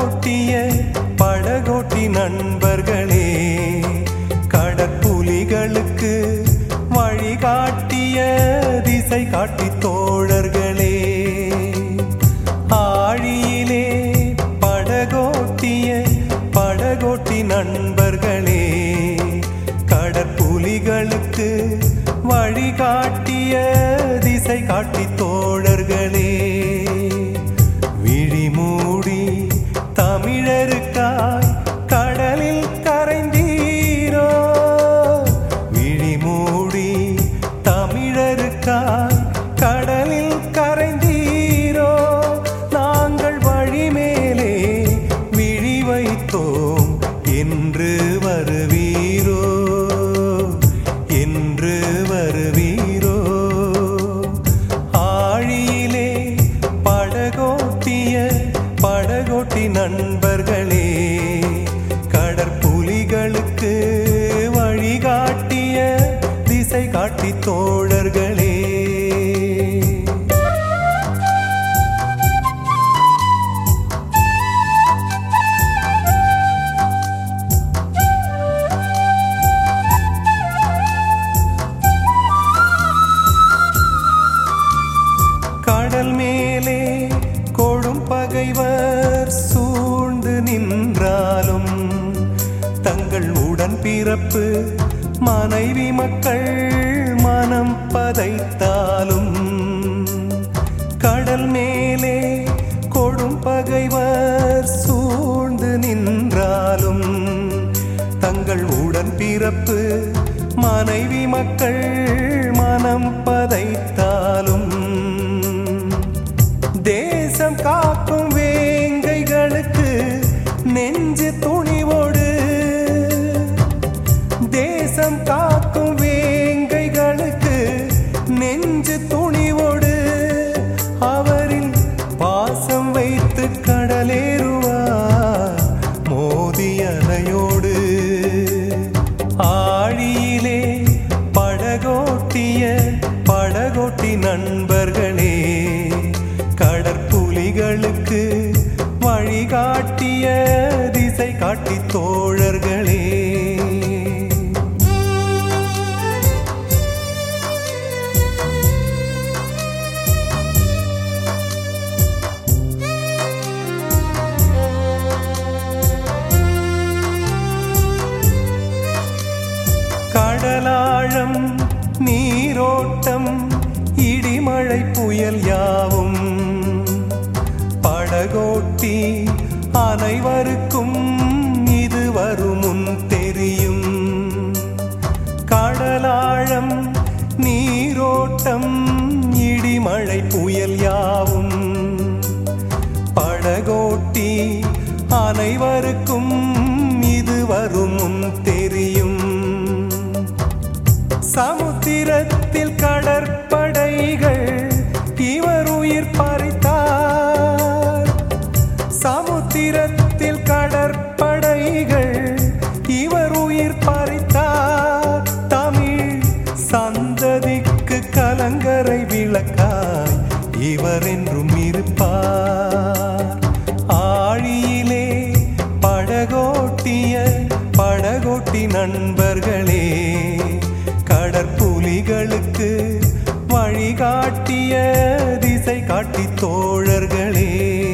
படகோட்டிய படகோட்டி நண்பர்களே கடற்புலிகளுக்கு வழிகாட்டிய திசை காட்டி தோழர்களே ஆழியிலே படகோட்டிய படகோட்டி நண்பர்களே கடற்புலிகளுக்கு வழிகாட்டிய திசை காட்டி தோழர்களே விழி மூடி தமிழருக்காய் கடலில் கரைந்தீரோ விழி மூடி தமிழருக்காய் கடலில் கரைந்தீரோ நாங்கள் வழிமேலே விழி வைத்தோம் என்று வருவீரோ என்று வருவீரோ ஆழியிலே படகோட்டிய படகோட்டி நண்பர்களே கடற்புலிகளுக்கு வழிகாட்டிய திசை காட்டி தோழர்களே கடல் மேலே கொடும் பகைவர் சூழ்ந்து நின்றாலும் தங்கள் உடன் பிறப்பு மனைவி மக்கள் மனம் பதைத்தாலும் கடல் மேலே கொடும் பகைவர் சூழ்ந்து நின்றாலும் தங்கள் உடன் பிறப்பு மனைவி மக்கள் மனம் பதைத்தாலும் தேசம் காக்கும் வேங்கைகளுக்கு நெஞ்சு துணிவோடு தேசம் காக்கும் வேங்கைகளுக்கு நெஞ்சு துணிவோடு அவரில் பாசம் வைத்து கடலேறுவார் மோதிய அலையோடு ஆழியிலே படகோட்டிய படகோட்டி நண்பர்களே கடற்புலிகளுக்கு வழிகாட்டிய திசை காட்டி தோழர்களே கடலாழம் நீரோட்டம் இடிமழை புயல் யாவும் படகோட்டி அனைவருக்கும் இது வருமுன் தெரியும் கடலாழம் நீரோட்டம் இடிமழை புயல் யாவும் படகோட்டி அனைவருக்கும் இது வருமுன் தெரியும் சமுத்திரத்தில் கடற்படைகள் இவர் உயிர் பறித்தார் சமுத்திரத்தில் கடற்படைகள் இவர் உயிர் பறித்தார் தமிழ் சந்ததிக்கு கலங்கரை விளக்காய் இவர் என்றும் இருப்பார் ஆழியிலே படகோட்டிய படகோட்டி நண்பர்களே கடற்புலிகளுக்கு வழிகாட்டிய திசை காட்டி தோழர்களே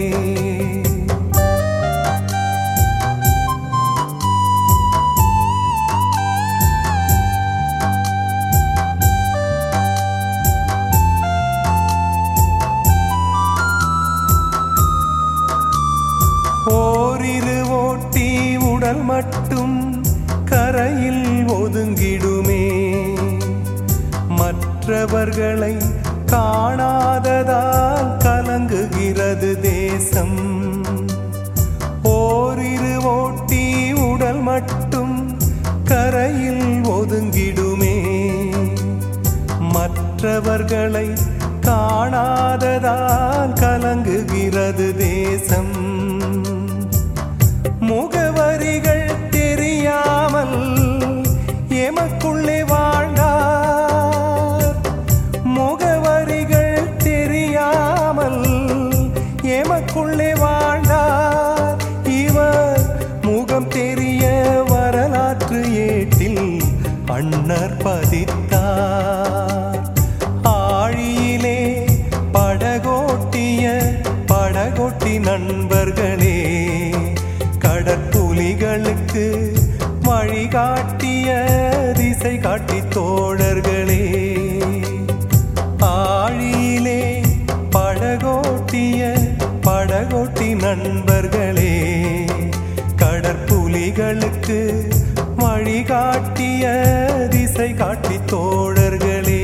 ஓரிரு ஓட்டி உடல் மட்டும் கரையில் ஒதுங்கிடுமே மற்றவர்களை காணாததால் கலங்குகிறது தேசம் ஓரிரு ஓட்டி உடல் மட்டும் கரையில் ஒதுங்கிடுமே மற்றவர்களை காணாததால் கலங்குகிறது தேசம் முகவரிகள் தெரியாமல் எமக்குள்ளே வாழ்ந்தார் முகவரிகள் தெரியாமல் எமக்குள்ளே வாழ்ந்தார் மன்னர் பதித்தார் ஆழியிலே படகோட்டிய படகோட்டி நண்பர்களே கடற்புலிகளுக்கு வழிகாட்டிய திசை காட்டி தோழர்களே ஆழியிலே படகோட்டிய படகோட்டி நண்பர்களே கடற்புலிகளுக்கு வழிகாட்டிய திசை காட்டி தோழர்களே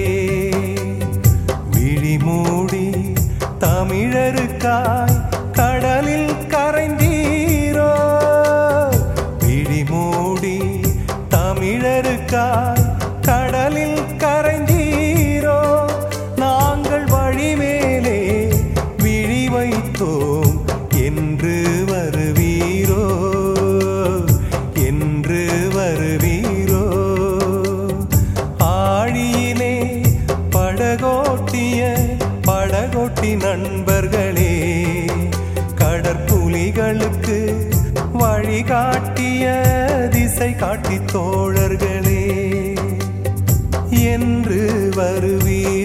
விழிமூடி தமிழருக்காய் கடலில் கரைந்தீரோ விழிமூடி தமிழருக்காய் கடலில் கரைந்தீரோ நாங்கள் வழிமேலே விழி வைத்தோம் என்று வருவீரோ என்று வருவீரோ ஆழியிலே படகோட்டிய படகோட்டி நண்பர்களே கடற்புலிகளுக்கு வழிகாட்டிய திசை காட்டி தோழர்களே என்று வருவீர்